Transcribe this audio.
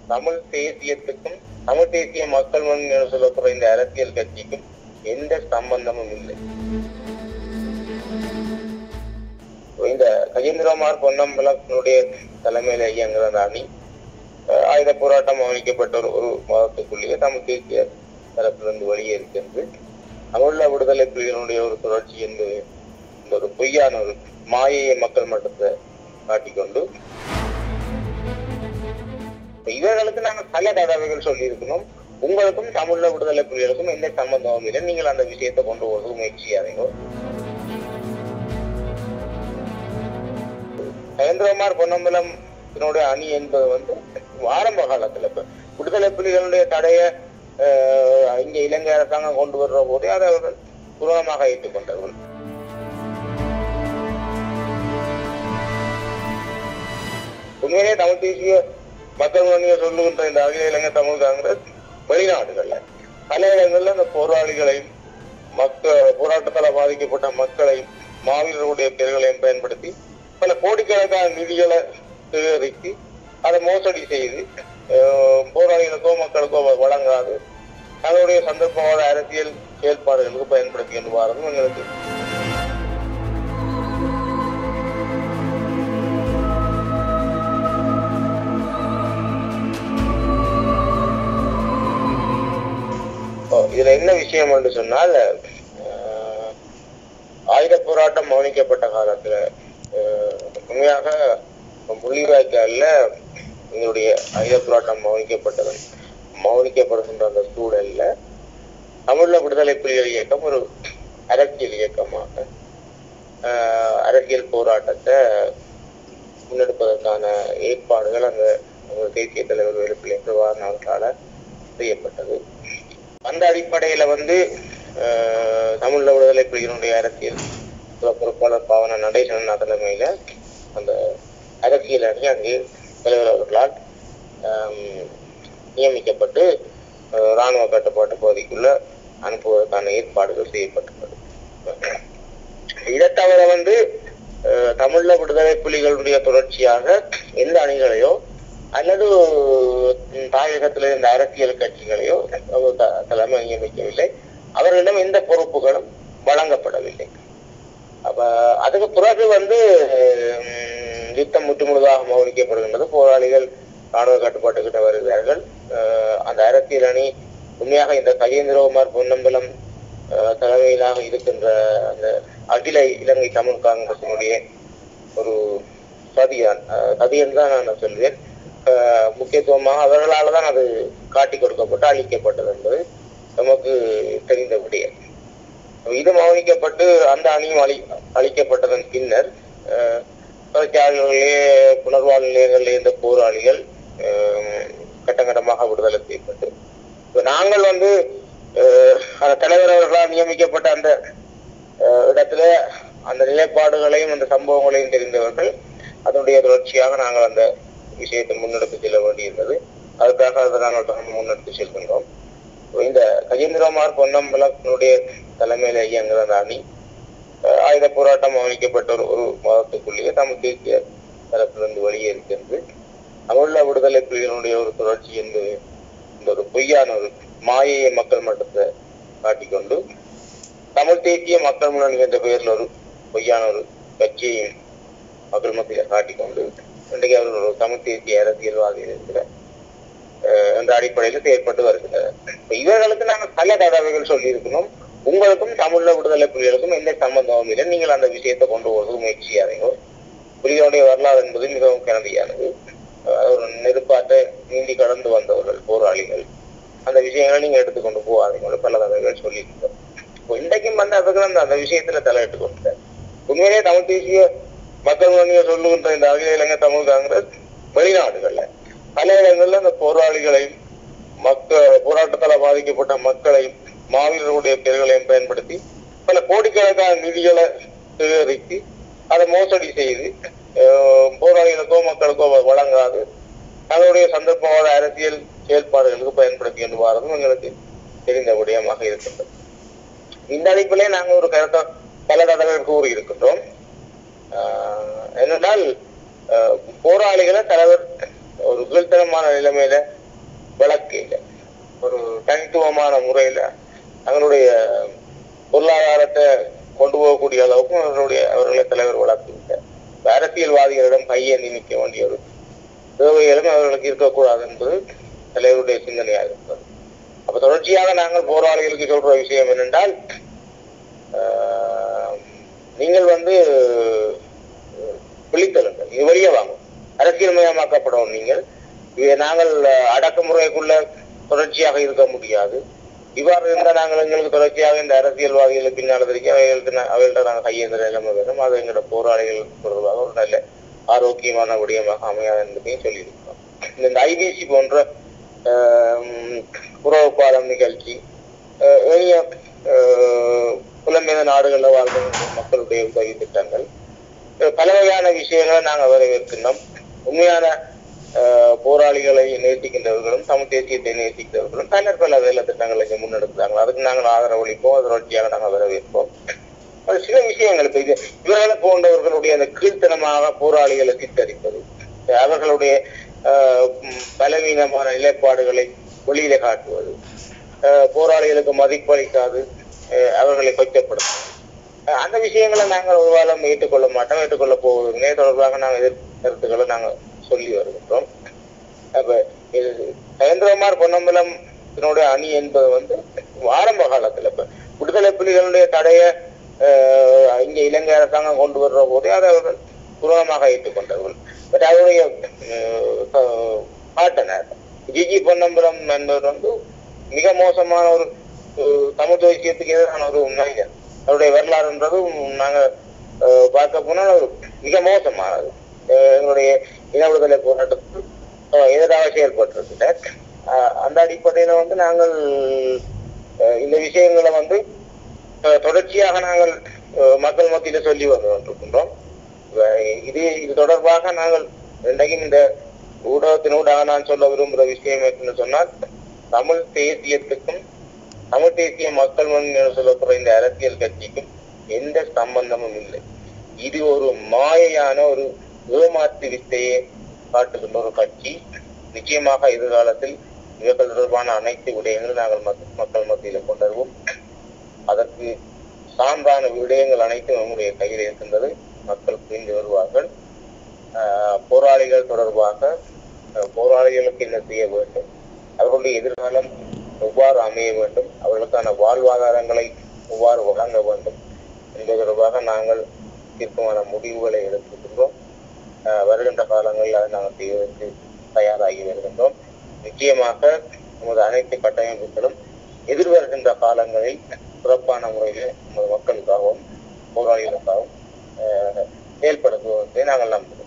தமிழ் தேசியத்துக்கும் தமிழ் தேசிய மக்கள் முன்னணி என்று சொல்லப்படுற இந்த அரசியல் கட்சிக்கும் எந்த சம்பந்தமும் இல்லை இந்த கஜேந்திரகுமார் பொன்னம்பலத்தினுடைய தலைமையில இயங்குற அந்த அணி அஹ், ஆயுத போராட்டம் அமைக்கப்பட்ட ஒரு ஒரு மாதத்துக்குள்ளேயே தமிழ் தேசிய தரப்பிலிருந்து வெளியே இருக்கின்றது தமிழ விடுதலை புலிகளுடைய ஒரு தொடர்ச்சி என்பது இந்த ஒரு பொய்யான ஒரு மாயையை மக்கள் மட்டத்தை காட்டிக்கொண்டு இப்ப இவர்களுக்கு நாங்க பல தடவைகள் சொல்லி இருக்கணும் உங்களுக்கும் தமிழ விடுதலை புலிகளுக்கும் எந்த சம்பந்தமும் இல்லை நீங்கள் அந்த விஷயத்தை கொண்டு போறது முயற்சி செய்யாதீங்க நரேந்திரகுமார் பொன்னம்பலம் இதனுடைய அணி என்பது வந்து ஆரம்ப காலத்துல இப்ப விடுதலை புலிகளுடைய தடைய அஹ், இங்க இலங்கை அரசாங்கம் கொண்டு வர்ற போதே அதை அவர்கள் பூரணமாக ஏற்றுக்கொண்டார்கள் உண்மையிலே தமிழ் தேசிய மக்கள் முன்னணியை சொல்லுகின்ற இந்த அகில இலங்கை தமிழ் காங்கிரஸ் வெளிநாடுகள்ல பல இடங்கள்ல அந்த போராளிகளையும் மக்கள் போராட்டத்தால் பாதிக்கப்பட்ட மக்களையும் மாவீரர்களுடைய பெயர்களையும் பயன்படுத்தி பல கோடிக்கணக்கான நிதிகளை சேகரித்து அதை மோசடி செய்து அஹ், போராளிகளுக்கோ மக்களுக்கோ வ- வழங்காது அதனுடைய சந்தர்ப்பவாத அரசியல் செயல்பாடுகளுக்கு பயன்படுத்தி என்று வாரதும் எங்களுக்கு ஓ, இதுல என்ன விஷயம் என்று சொன்னால் அஹ், ஆயுத போராட்டம் மௌனிக்கப்பட்ட காலத்துல அஹ், உண்மையாக முள்ளிவாய்க்கால்ல எங்களுடைய ஆயுத போராட்டம் மௌனிக்கப்பட்டதன் மௌனிக்கப்படுகின்ற அந்த சூழல்ல தமிழ விடுதலை புலிகள் இயக்கம் ஒரு அரசியல் இயக்கமாக அஹ், அரசியல் போராட்டத்தை முன்னெடுப்பதற்கான ஏற்பாடுகள் அந்த ஒரு தேசிய தலைவர் வேலுப்பிள்ளை பிரபாகரன் அவர்களால் செய்யப்பட்டது அந்த அடிப்படையில வந்து அஹ், தமிழ் விடுதலை புலிகளுடைய அரசியல் துறை பொறுப்பாளர் பாவன நடேசன் தலைமையில அந்த அரசியல் அணி அங்கே தலைவர் அவர்களால் ஆம், நியமிக்கப்பட்டு அஹ், ராணுவ கட்டுப்பாட்டு பகுதிக்குள்ள அனுப்புவதற்கான ஏற்பாடுகள் செய்யப்பட்டுள்ளது இதை தவிர வந்து அஹ், தமிழ விடுதலை புலிகளுடைய தொடர்ச்சியாக எந்த அணிகளையோ அல்லது உம், தாயகத்தில் இருந்த அரசியல் கட்சிகளையோ அவர் த- தலைமை நியமிக்கவில்லை அவர்களிடம் எந்த பொறுப்புகளும் வழங்கப்படவில்லை அப்ப அதுக்கு பிறகு வந்து உம், யுத்தம் முற்றுமுழுதாக மௌனிக்கப்படுகின்றது போராளிகள் ராணுவ கட்டுப்பாட்டுக்கிட்ட வருகிறார்கள் அஹ், அந்த அரசியல் அணி உண்மையாக இந்த கஜேந்திரகுமார் பொன்னம்பலம் அஹ், தலைமையிலாக இருக்கின்ற அந்த அகில இலங்கை தமிழ் காங்கிரசினுடைய ஒரு சதியான் அஹ், சதியன் தான் நான் சொல்வேன் அஹ், முக்கியத்துவமாக அவர்களால் தான் அது காட்டி கொடுக்கப்பட்டு அளிக்கப்பட்டது என்பது நமக்கு தெரிந்த விடயம் இது மௌனிக்கப்பட்டு அந்த அணியும் அழி அளிக்கப்பட்டதன் பின்னர் அஹ், தொழிற்சாலைகளிலே புனர்வாழ் நிலையங்களிலே இருந்த போராளிகள் அஹ், கட்டங்கட்டமாக விடுதலை செய்யப்பட்டு இப்ப நாங்கள் வந்து அஹ், அந்த தலைவர் அவர்களால் நியமிக்கப்பட்ட அந்த அஹ், இடத்துல அந்த நிலைப்பாடுகளையும் அந்த சம்பவங்களையும் தெரிந்தவர்கள் அதனுடைய தொடர்ச்சியாக நாங்கள் அந்த விஷயத்தை முன்னெடுத்து செல்ல வேண்டியிருந்தது அதுக்காக அதை நாங்கள் தொடர்ந்து முன்னெடுத்து செல்கின்றோம் இந்த கஜேந்திரகுமார் பொன்னம்பலத்தினுடைய தலைமையில இயங்குற அந்த அணி அஹ், ஆயுத போராட்டம் அமைக்கப்பட்ட ஒரு ஒரு மாதத்துக்குள்ளேயே தமிழ் தேசிய தரப்பிலிருந்து வெளியே இருக்கின்றது தமிழ விடுதலை புலிகளுடைய ஒரு தொடர்ச்சி என்பது இந்த ஒரு பொய்யான ஒரு மாயையை மக்கள் மட்டத்தை காட்டிக்கொண்டு தமிழ் தேசிய மக்கள் முன்னணி என்ற பெயரில் ஒரு பொய்யான ஒரு கட்சியை மக்கள் மத்தியில் காட்டிக்கொண்டு இன்றைக்கு அவர் ஒரு தமிழ் தேசிய அரசியல்வாதிகள் இருக்கிற அஹ், என்ற அடிப்படையில் செயற்பட்டு வருகின்றனர் இப்ப இவர்களுக்கு நாங்கள் பல தடவைகள் சொல்லி இருக்கணும் உங்களுக்கும் தமிழ விடுதலை புலிகளுக்கும் எந்த சம்பந்தமும் இல்லை நீங்கள் அந்த விஷயத்தை கொண்டு போறது முயற்சி செய்யாதீங்க புலிகளுடைய வரலாறு என்பது மிகவும் கிணதியானது அஹ், ஒரு நெருப்பாற்றை நீந்தி கடந்து வந்தவர்கள் போராளிகள் அந்த விஷயங்களை நீங்க எடுத்துக்கொண்டு போகாதீங்க பல தடவைகள் சொல்லியிருக்கோம் இப்போ இன்றைக்கும் வந்து அவர்கள் அந்த அந்த விஷயத்துல தலையிட்டு கொண்டார் உண்மையிலேயே தமிழ் தேசிய மக்கள் முன்னணியை சொல்லுகின்ற இந்த அகில இலங்கை தமிழ் காங்கிரஸ் வெளிநாடுகள்ல பல இடங்கள்ல அந்த போராளிகளையும் மக்கள் போராட்டத்தால பாதிக்கப்பட்ட மக்களையும் மாவீரர்களுடைய பெயர்களையும் பயன்படுத்தி பல கோடிக்கணக்கான நிதிகளை சேகரித்து அதை மோசடி செய்து அஹ், போராளிகளுக்கோ மக்களுக்கோ வ- வழங்காது அதனுடைய சந்தர்ப்பவாத அரசியல் செயல்பாடுகளுக்கு பயன்படுத்தி என்று வாரதும் எங்களுக்கு தெரிந்த விடயமாக இருக்கின்றது இந்த அடிப்பிலே நாங்கள் ஒரு கருத்தை பல தடவை கூறி இருக்கின்றோம் ஆஹ் என்னென்றால் ஆஹ் போராளிகளை தலைவர் ஒரு கீழ்த்தனமான நிலைமையில வழக்கையில ஒரு தனித்துவமான முறையில தங்களுடைய பொருளாதாரத்தை கொண்டு போகக்கூடிய அளவுக்கும் அவர்களுடைய அவர்களை தலைவர் வளர்த்துவிட்டார் அரசியல்வாதிகளிடம் கையேந்தி நிற்க வேண்டிய ஒரு தேவைகளும் அவர்களுக்கு இருக்கக்கூடாது என்பது தலைவருடைய சிந்தனையாக இருக்கிறது அப்ப தொடர்ச்சியாக நாங்கள் போராளிகளுக்கு சொல்ற விஷயம் என்னென்றால் ஆஹ், நீங்கள் வந்து அஹ், விழித்தெழுங்கள் இது வெளியே வாங்க அரசியல் மயமாக்கப்படும் நீங்கள் இதை நாங்கள் அஹ், அடக்குமுறைக்குள்ள தொடர்ச்சியாக இருக்க முடியாது இவ்வாறு இருந்தால் நாங்கள் எங்களுக்கு தொடர்ச்சியாக இந்த அரசியல்வாதிகளுக்கு பின்னால் தெரிவிக்க அவைகளுக்கு நா- அவைகள்ட்ட நாங்கள் கையேந்திர நிலைமை வேணும் அது எங்களோட போராளிகள் தொடர்பாக ஒரு நல்ல ஆரோக்கியமான விடயமாக அமையாது என்பதையும் சொல்லியிருக்கிறோம் இந்த ஐபிசி போன்ற ஆஹ், உறவு பாலம் நிகழ்ச்சி ஆஹ், எளிய ஆஹ், புலம்பெயர்ந்த நாடுகளில் வாழ்ந்த மக்களுடைய உதவி திட்டங்கள் அஹ், பல வகையான விஷயங்களை நாங்கள் வரவேற்கின்றோம் உண்மையான ஆஹ், போராளிகளை நேசிக்கின்றவர்களும் தமிழ் தேசியத்தை நேசிக்கிறவர்களும் பலர் பல வேலை திட்டங்களை இங்கே முன்னெடுக்கிறாங்க அதுக்கு நாங்கள் ஆதரவளிப்போம் அது தொடர்ச்சியாக நாங்கள் வரவேற்போம் அது சில விஷயங்கள் இப்ப இது இவர்களை போன்றவர்களுடைய அந்த கீழ்த்தனமாக போராளிகளை சித்தரிப்பது அவர்களுடைய ஆஹ், ம், பலவீனமான நிலைப்பாடுகளை வெளியில காட்டுவது ஆஹ், போராளிகளுக்கு மதிப்பளிக்காது ஆஹ், அவர்களை கொச்சப்படுத்துவது ஆஹ், அந்த விஷயங்களை நாங்கள் ஒரு காலம் ஏற்றுக்கொள்ள மாட்டோம் ஏற்றுக்கொள்ள போவதில்லை தொடர்பாக நாங்கள் எதிர் கருத்துக்களை நாங்கள் சொல்லி வருகின்றோம் அப்ப இது நரேந்திரகுமார் பொன்னம்பலம் இதனுடைய அணி என்பது வந்து ஆரம்ப காலத்துல இப்ப விடுதலை புலிகளுடைய தடைய ஆஹ், இங்க இலங்கை அரசாங்கம் கொண்டு வர்ற போதே அதை அவர்கள் துரோகமாக ஏற்றுக்கொண்டார்கள் பட் அவருடைய பாட்டனர் ஜிஜி பொன்னம்பலம் என்பவர் வந்து மிக மோசமான ஒரு ஆஹ், தமிழ் தேசியத்துக்கு எதிரான ஒரு மனிதன் அவருடைய வரலாறுன்றது நாங்க ஆஹ், பார்க்க போனால் ஒரு மிக மோசமானது ஆஹ், எங்களுடைய இன விடுதலை போராட்டத்துக்கு ஆஹ், எதிராக செயல்பட்டிருக்கிறார் ஆஹ், அந்த அடிப்படையில வந்து நாங்கள் ஆஹ், இந்த விஷயங்களை வந்து ஆஹ், தொடர்ச்சியாக நாங்கள் ஆஹ், மக்கள் மத்தியில சொல்லி வந்து கொண்டிருக்கின்றோம் ஆஹ், இது இது தொடர்பாக நாங்கள் இன்றைக்கும் இந்த ஊடகத்தினூடாக நான் சொல்ல விரும்புகிற விஷயம் என்னன்னு சொன்னால் தமிழ் தேசியத்துக்கும் தமிழ் தேசிய மக்கள் முன்னணி சொல்லப்படுற இந்த அரசியல் கட்சிக்கும் எந்த சம்பந்தமும் இல்லை இது ஒரு மாயையான ஒரு ஏமாற்று வித்தையை காட்டுகின்ற ஒரு கட்சி நிச்சயமாக எதிர்காலத்தில் இவர்கள் தொடர்பான அனைத்து விடயங்களும் நாங்கள் மக்க- மக்கள் மத்தியில் கொண்டருவோம் அதற்கு சான்றான விடயங்கள் அனைத்தும் நம்முடைய கையில் இருக்கின்றது மக்கள் புரிந்து வருவார்கள் ஆஹ் போராளிகள் தொடர்பாக ஆஹ் போராளிகளுக்கு என்ன செய்ய வேண்டும் அவர்களுடைய எதிர்காலம் எவ்வாறு அமைய வேண்டும் அவர்களுக்கான வாழ்வாதாரங்களை எவ்வாறு வழங்க வேண்டும் என்பது தொடர்பாக நாங்கள் தீர்க்கமான முடிவுகளை எடுத்திருக்கின்றோம் ஆஹ் வருகின்ற காலங்களில் அதை நாங்கள் செய்வதற்கு தயாராகி வருகின்றோம் நிச்சயமாக நமது அனைத்து கட்டமைப்புகளும் எதிர்வருகின்ற காலங்களில் சிறப்பான முறையில் நமது மக்களுக்காகவும் போராளிகளுக்காகவும் ஆஹ் செயல்படுத்துவதை நாங்கள் நம்புகிறோம்